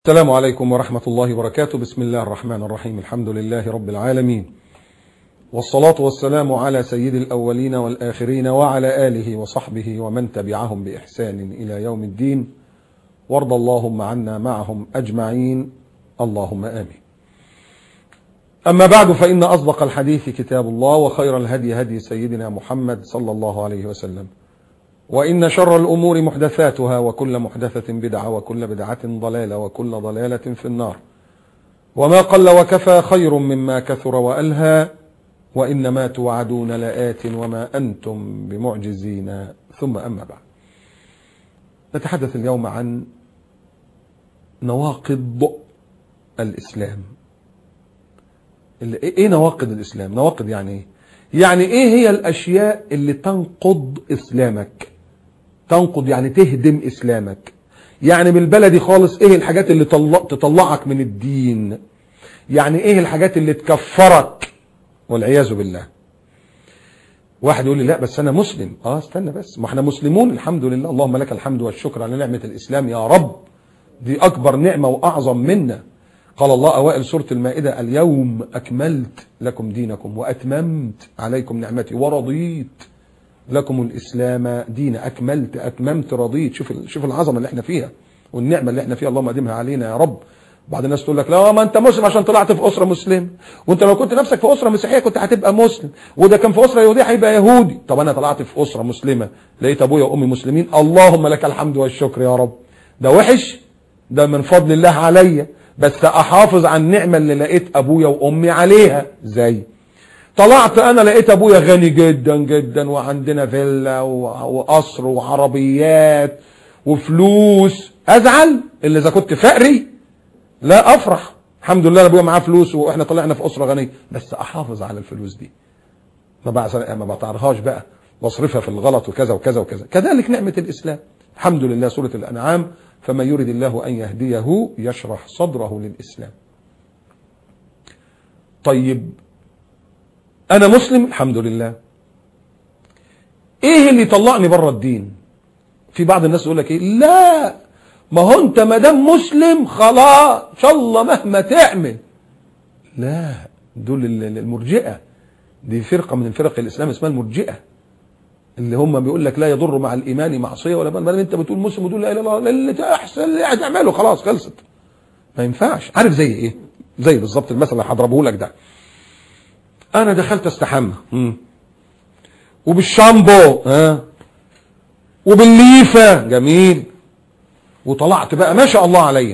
السلام عليكم ورحمة الله وبركاته بسم الله الرحمن الرحيم الحمد لله رب العالمين والصلاة والسلام على سيد الأولين والآخرين وعلى آله وصحبه ومن تبعهم بإحسان إلى يوم الدين وارض اللهم عنا معهم أجمعين اللهم آمين أما بعد فإن أصدق الحديث كتاب الله وخير الهدي هدي سيدنا محمد صلى الله عليه وسلم وإن شر الأمور محدثاتها وكل محدثة بدعة وكل بدعة ضلالة وكل ضلالة في النار وما قل وكفى خير مما كثر وألهى وإنما توعدون لآت وما أنتم بمعجزين ثم أما بعد نتحدث اليوم عن نواقض الإسلام ايه نواقض الإسلام نواقض يعني ايه يعني ايه هي الأشياء اللي تنقض إسلامك تنقض يعني تهدم إسلامك يعني بالبلدي خالص ايه الحاجات اللي طلع تطلعك من الدين يعني ايه الحاجات اللي تكفرك والعياذ بالله واحد يقول لي لا بس انا مسلم اه استنى بس ما احنا مسلمون الحمد لله اللهم لك الحمد والشكر على نعمة الاسلام يا رب دي اكبر نعمة واعظم منا قال الله اوائل سورة المائدة اليوم اكملت لكم دينكم واتممت عليكم نعمتي ورضيت لكم الاسلام دين اكملت اتممت رضيت شوف شوف العظمه اللي احنا فيها والنعمه اللي احنا فيها اللهم ادمها علينا يا رب بعض الناس تقول لك لا ما انت مسلم عشان طلعت في اسره مسلم وانت لو كنت نفسك في اسره مسيحيه كنت هتبقى مسلم وده كان في اسره يهوديه هيبقى يهودي طب انا طلعت في اسره مسلمه لقيت ابويا وامي مسلمين اللهم لك الحمد والشكر يا رب ده وحش ده من فضل الله عليا بس احافظ على النعمه اللي لقيت ابويا وامي عليها ازاي طلعت انا لقيت ابويا غني جدا جدا وعندنا فيلا وقصر وعربيات وفلوس ازعل اللي اذا كنت فقري لا افرح الحمد لله ابويا معاه فلوس واحنا طلعنا في اسره غنيه بس احافظ على الفلوس دي ما بقى ما بطعرهاش بقى واصرفها في الغلط وكذا وكذا وكذا كذلك نعمه الاسلام الحمد لله سوره الانعام فمن يريد الله ان يهديه يشرح صدره للاسلام طيب انا مسلم الحمد لله ايه اللي يطلعني بره الدين في بعض الناس يقول لك ايه لا ما هو انت ما دام مسلم خلاص ان شاء الله مهما تعمل لا دول المرجئه دي فرقه من فرق الاسلام اسمها المرجئه اللي هم بيقول لك لا يضر مع الايمان معصيه ولا بل انت بتقول مسلم وتقول لا اله الا الله اللي احسن اللي هتعمله خلاص خلصت ما ينفعش عارف زي ايه زي بالظبط المثل اللي هضربه لك ده انا دخلت استحمى وبالشامبو ها وبالليفه جميل وطلعت بقى ما شاء الله عليا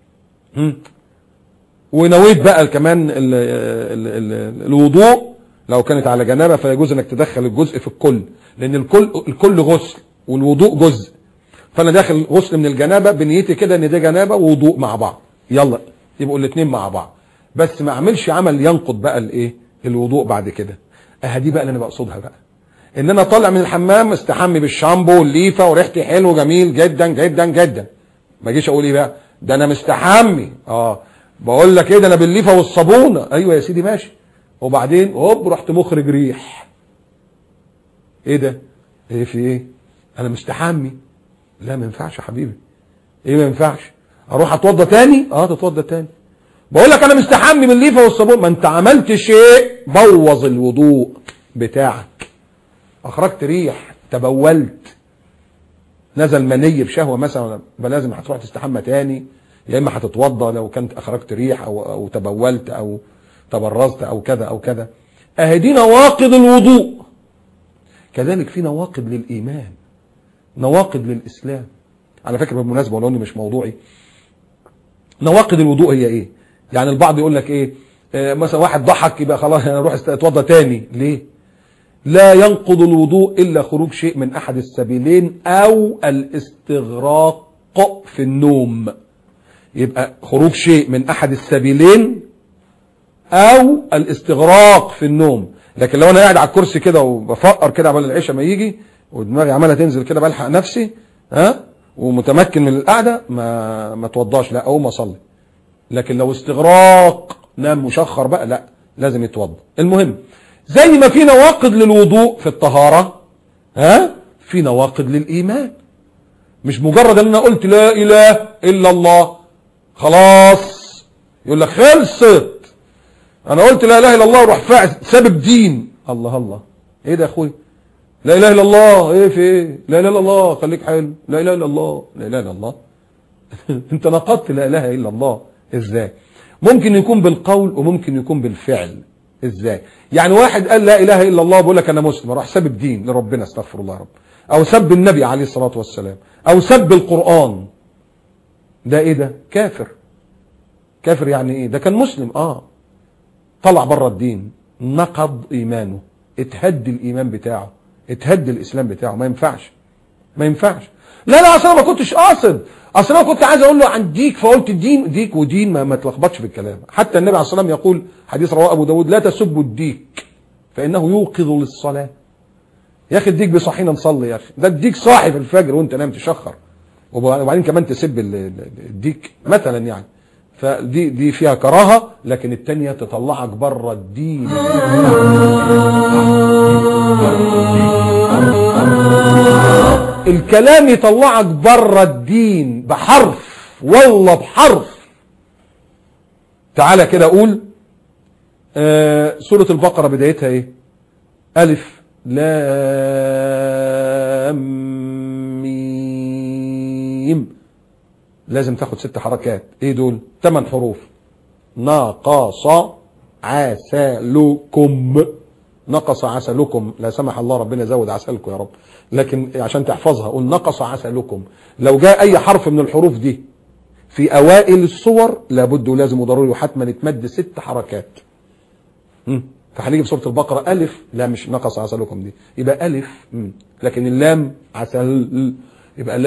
ونويت بقى كمان ال ال ال الوضوء لو كانت على جنابه فيجوز انك تدخل الجزء في الكل لان الكل الكل غسل والوضوء جزء فانا داخل غسل من الجنابه بنيتي كده ان ده جنابه ووضوء مع بعض يلا يبقوا الاثنين مع بعض بس ما اعملش عمل ينقض بقى الايه الوضوء بعد كده اه دي بقى اللي انا بقصدها بقى ان انا طالع من الحمام مستحمي بالشامبو والليفه وريحتي حلو جميل جدا جدا جدا ما اجيش اقول ايه بقى ده انا مستحمي اه بقول لك ايه ده انا بالليفه والصابونه ايوه يا سيدي ماشي وبعدين هوب رحت مخرج ريح ايه ده ايه في ايه انا مستحمي لا ما ينفعش يا حبيبي ايه ما ينفعش اروح اتوضى تاني اه تتوضى تاني بقول لك انا مستحمي من الليفه والصابون ما انت عملت شيء بوظ الوضوء بتاعك اخرجت ريح تبولت نزل مني بشهوه مثلا لازم هتروح تستحمى تاني يا اما هتتوضى لو كنت اخرجت ريح او او تبولت او تبرزت او كذا او كذا اهي دي نواقض الوضوء كذلك في نواقض للايمان نواقض للاسلام على فكره بالمناسبه ولو اني مش موضوعي نواقض الوضوء هي ايه يعني البعض يقول لك ايه آه مثلا واحد ضحك يبقى خلاص انا اروح اتوضى تاني ليه لا ينقض الوضوء الا خروج شيء من احد السبيلين او الاستغراق في النوم يبقى خروج شيء من احد السبيلين او الاستغراق في النوم لكن لو انا قاعد على الكرسي كده وبفقر كده قبل العشاء ما يجي ودماغي عماله تنزل كده بلحق نفسي ها ومتمكن من القعده ما ما اتوضاش لا اقوم اصلي لكن لو استغراق نام مشخر بقى لا لازم يتوضا المهم زي ما في نواقض للوضوء في الطهاره ها في نواقض للايمان مش مجرد ان انا قلت لا اله الا الله خلاص يقول لك خلصت انا قلت لا اله الا الله وروح فاعل ساب الدين الله الله ايه ده يا اخوي لا اله الا الله ايه في ايه لا اله الا الله خليك حلو لا اله الا الله لا اله الا الله انت نقضت لا اله الا الله ازاي ممكن يكون بالقول وممكن يكون بالفعل ازاي يعني واحد قال لا اله الا الله بيقول لك انا مسلم راح ساب الدين لربنا استغفر الله يا رب او سب النبي عليه الصلاه والسلام او سب القران ده ايه ده كافر كافر يعني ايه ده كان مسلم اه طلع بره الدين نقض ايمانه اتهد الايمان بتاعه اتهد الاسلام بتاعه ما ينفعش ما ينفعش لا لا اصل انا ما كنتش قاصد اصل انا كنت عايز اقول له عن ديك فقلت الدين ديك ودين ما, ما تلخبطش في الكلام حتى النبي عليه الصلاه والسلام يقول حديث رواه ابو داود لا تسبوا الديك فانه يوقظ للصلاه يا اخي الديك بيصحينا نصلي يا اخي ده الديك صاحي في الفجر وانت نايم تشخر وبعدين كمان تسب الديك مثلا يعني فدي دي فيها كراهه لكن الثانيه تطلعك بره الدين الكلام يطلعك بره الدين بحرف والله بحرف تعالى كده اقول آه سورة البقرة بدايتها ايه الف لام ميم لازم تاخد ست حركات ايه دول ثمان حروف ناقص عسلكم نقص عسلكم لا سمح الله ربنا يزود عسلكم يا رب لكن عشان تحفظها قول نقص عسلكم لو جاء اي حرف من الحروف دي في اوائل الصور لابد ولازم وضروري وحتما يتمد ست حركات فهنيجي في سوره البقره الف لا مش نقص عسلكم دي يبقى الف مم. لكن اللام عسل يبقى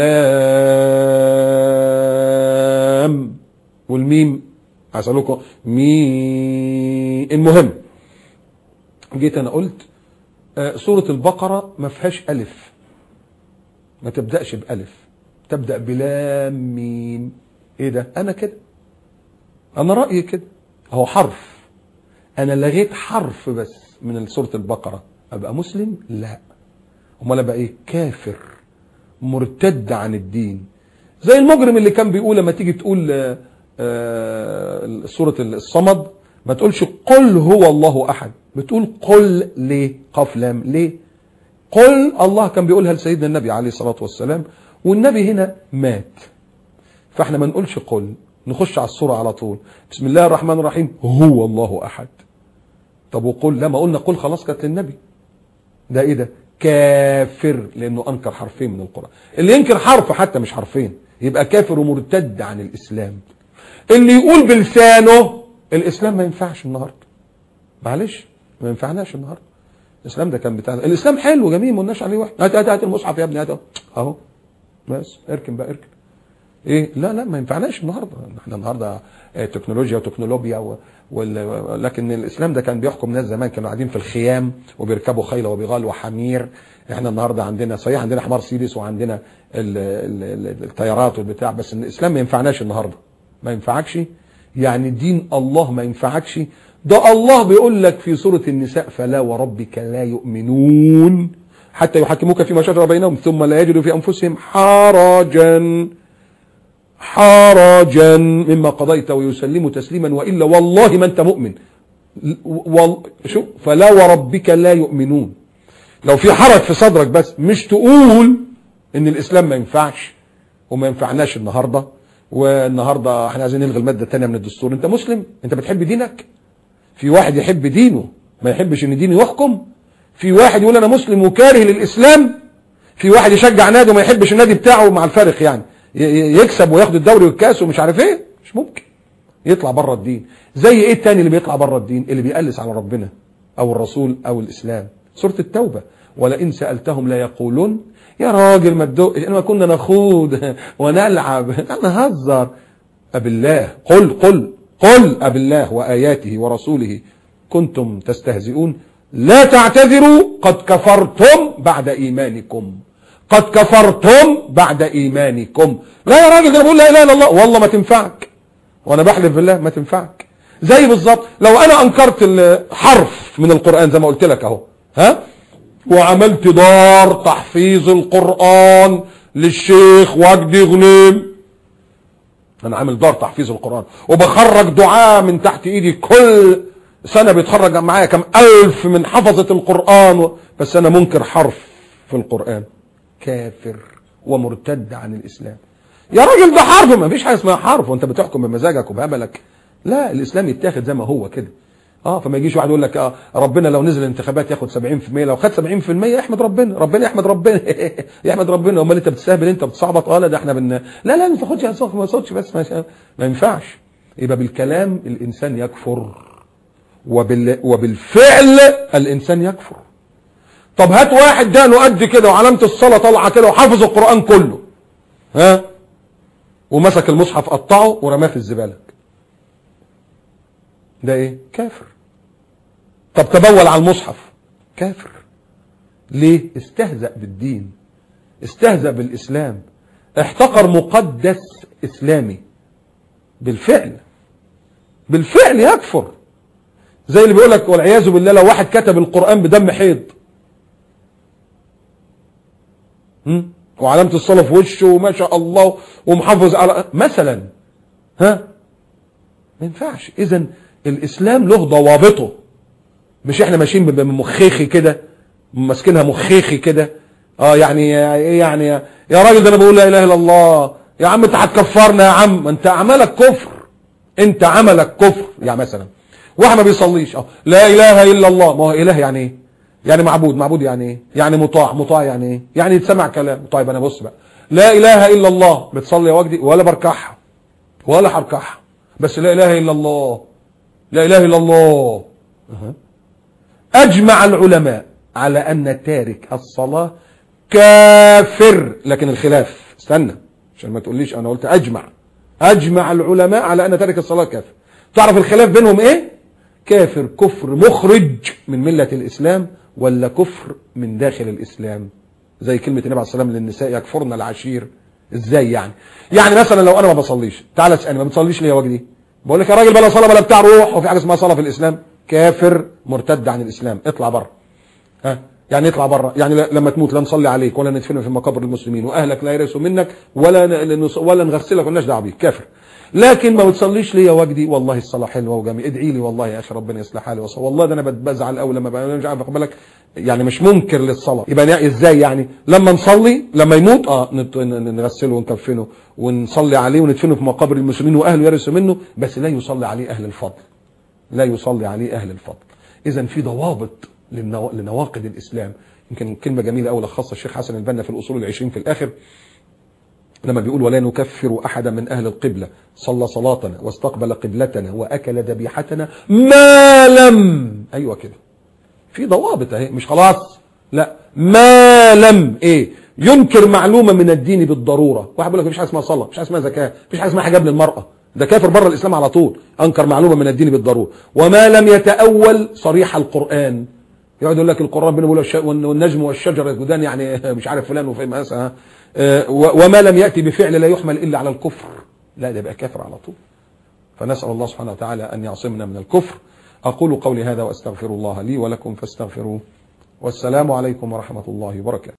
لام والميم عسلكم مي المهم جيت انا قلت آه سورة البقرة ما فيهاش ألف ما تبدأش بألف تبدأ بلام ميم ايه ده انا كده انا رأيي كده هو حرف انا لغيت حرف بس من سورة البقرة ابقى مسلم لا امال ابقى ايه كافر مرتد عن الدين زي المجرم اللي كان بيقول لما تيجي تقول آه آه سورة الصمد ما تقولش قل هو الله احد بتقول قل ليه قاف لام ليه قل الله كان بيقولها لسيدنا النبي عليه الصلاة والسلام والنبي هنا مات فاحنا ما نقولش قل نخش على الصورة على طول بسم الله الرحمن الرحيم هو الله احد طب وقل لما قلنا قل خلاص كانت للنبي ده ايه ده كافر لانه انكر حرفين من القرآن اللي ينكر حرف حتى مش حرفين يبقى كافر ومرتد عن الاسلام اللي يقول بلسانه الاسلام ما ينفعش النهارده معلش ما ينفعناش النهارده الاسلام ده كان بتاعنا الاسلام حلو جميل ما قلناش عليه واحد هات هات هات المصحف يا ابني هات اهو بس اركن بقى اركن ايه لا لا ما ينفعناش النهارده احنا النهارده تكنولوجيا وتكنولوبيا و... وال... لكن الاسلام ده كان بيحكم ناس زمان كانوا قاعدين في الخيام وبيركبوا خيل وبغال وحمير احنا النهارده عندنا صحيح عندنا حمار سيريس وعندنا ال... ال... الطيارات والبتاع بس الاسلام ما ينفعناش النهارده ما ينفعكش يعني دين الله ما ينفعكش ده الله بيقول لك في سورة النساء فلا وربك لا يؤمنون حتى يحكموك فيما شجر بينهم ثم لا يجدوا في أنفسهم حرجا حرجا مما قضيت ويسلموا تسليما وإلا والله ما أنت مؤمن وال... شو فلا وربك لا يؤمنون لو في حرج في صدرك بس مش تقول ان الاسلام ما ينفعش وما ينفعناش النهارده والنهارده احنا عايزين نلغي الماده الثانيه من الدستور انت مسلم انت بتحب دينك في واحد يحب دينه ما يحبش ان دينه يحكم في واحد يقول انا مسلم وكاره للاسلام في واحد يشجع نادي وما يحبش النادي بتاعه مع الفارق يعني يكسب وياخد الدوري والكاس ومش عارف ايه مش ممكن يطلع بره الدين زي ايه التاني اللي بيطلع بره الدين اللي بيقلس على ربنا او الرسول او الاسلام سوره التوبه ولئن سالتهم لا يقولون يا راجل ما تدقش انما كنا نخوض ونلعب نهزر أبالله قل قل قل أبالله وآياته ورسوله كنتم تستهزئون لا تعتذروا قد كفرتم بعد إيمانكم قد كفرتم بعد إيمانكم لا يا راجل انا بقول لا إله إلا الله والله ما تنفعك وأنا بحلف بالله ما تنفعك زي بالظبط لو أنا أنكرت الحرف من القرآن زي ما قلت لك أهو ها وعملت دار تحفيظ القرآن للشيخ وجدي غنيم انا عامل دار تحفيظ القرآن وبخرج دعاء من تحت ايدي كل سنة بيتخرج معايا كم الف من حفظة القرآن و... بس انا منكر حرف في القرآن كافر ومرتد عن الاسلام يا راجل ده حرف ما فيش حاجة اسمها حرف وانت بتحكم بمزاجك وبهبلك لا الاسلام يتاخد زي ما هو كده اه فما يجيش واحد يقول لك اه ربنا لو نزل الانتخابات ياخد 70% لو خد 70% يحمد ربنا ربنا يحمد ربنا يحمد ربنا امال انت بتستهبل انت بتصعبط اه لا ده احنا بن لا لا ما تاخدش ما تاخدش بس ما, ما ينفعش يبقى بالكلام الانسان يكفر وبال وبالفعل الانسان يكفر طب هات واحد ده له قد كده وعلامه الصلاه طالعه كده وحافظ القران كله ها ومسك المصحف قطعه ورماه في الزباله ده ايه كافر طب تبول على المصحف كافر ليه استهزأ بالدين استهزأ بالإسلام احتقر مقدس إسلامي بالفعل بالفعل يكفر زي اللي بيقول لك والعياذ بالله لو واحد كتب القرآن بدم حيض وعلامة الصلاة في وشه وما شاء الله ومحافظ على مثلا ها ما ينفعش اذا الاسلام له ضوابطه مش احنا ماشيين بمخيخي كده ماسكينها مخيخي كده اه يعني ايه يعني يا راجل ده انا بقول لا اله الا الله يا عم انت هتكفرنا يا عم انت عملك كفر انت عملك كفر يعني مثلا واحد ما بيصليش اه لا اله الا الله ما هو اله يعني ايه يعني معبود معبود يعني ايه يعني مطاع مطاع يعني ايه يعني يتسمع كلام طيب انا بص بقى لا اله الا الله بتصلي يا وجدي ولا بركعها ولا هركعها بس لا اله الا الله لا اله الا الله اجمع العلماء على ان تارك الصلاة كافر لكن الخلاف استنى عشان ما تقوليش انا قلت اجمع اجمع العلماء على ان تارك الصلاة كافر تعرف الخلاف بينهم ايه كافر كفر مخرج من ملة الاسلام ولا كفر من داخل الاسلام زي كلمة النبي عليه الصلاة والسلام للنساء يكفرن العشير ازاي يعني يعني مثلا لو انا ما بصليش تعال اسالني ما بتصليش ليه يا وجدي بقول لك يا راجل بلا صلاه بلا بتاع روح وفي حاجه اسمها صلاه في الاسلام كافر مرتد عن الاسلام اطلع بره ها يعني اطلع بره يعني لما تموت لا نصلي عليك ولا ندفنك في مقابر المسلمين واهلك لا يرثوا منك ولا ولا نغسلك ولا دعوه بيك كافر لكن ما بتصليش ليه يا وجدي والله الصلاه حلوه وجميله ادعي لي والله يا اخي ربنا يصلح حالي وصل والله ده انا بزعل قوي لما بقى مش عارف بالك يعني مش منكر للصلاه يبقى ازاي يعني لما نصلي لما يموت اه نغسله ونكفنه ونصلي عليه وندفنه في مقابر المسلمين واهله يرثوا منه بس لا يصلي عليه اهل الفضل لا يصلي عليه اهل الفضل اذا في ضوابط لنواقض الاسلام يمكن كلمه جميله قوي لخصها الشيخ حسن البنا في الاصول العشرين في الاخر لما بيقول ولا نكفر احدا من اهل القبله صلى صلاتنا واستقبل قبلتنا واكل ذبيحتنا ما لم ايوه كده في ضوابط اهي مش خلاص لا ما لم ايه ينكر معلومه من الدين بالضروره واحد بيقول لك مفيش حاجه اسمها صلاه مفيش حاجه اسمها زكاه مفيش حاجه اسمها حجاب للمراه ده كافر بره الاسلام على طول انكر معلومه من الدين بالضروره وما لم يتاول صريح القران يقعد يقول لك القران بيقول والنجم والشجر يسجدان يعني مش عارف فلان وفلان مثلا وما لم ياتي بفعل لا يحمل الا على الكفر لا ده يبقى كافر على طول فنسال الله سبحانه وتعالى ان يعصمنا من الكفر اقول قولي هذا واستغفر الله لي ولكم فاستغفروه والسلام عليكم ورحمه الله وبركاته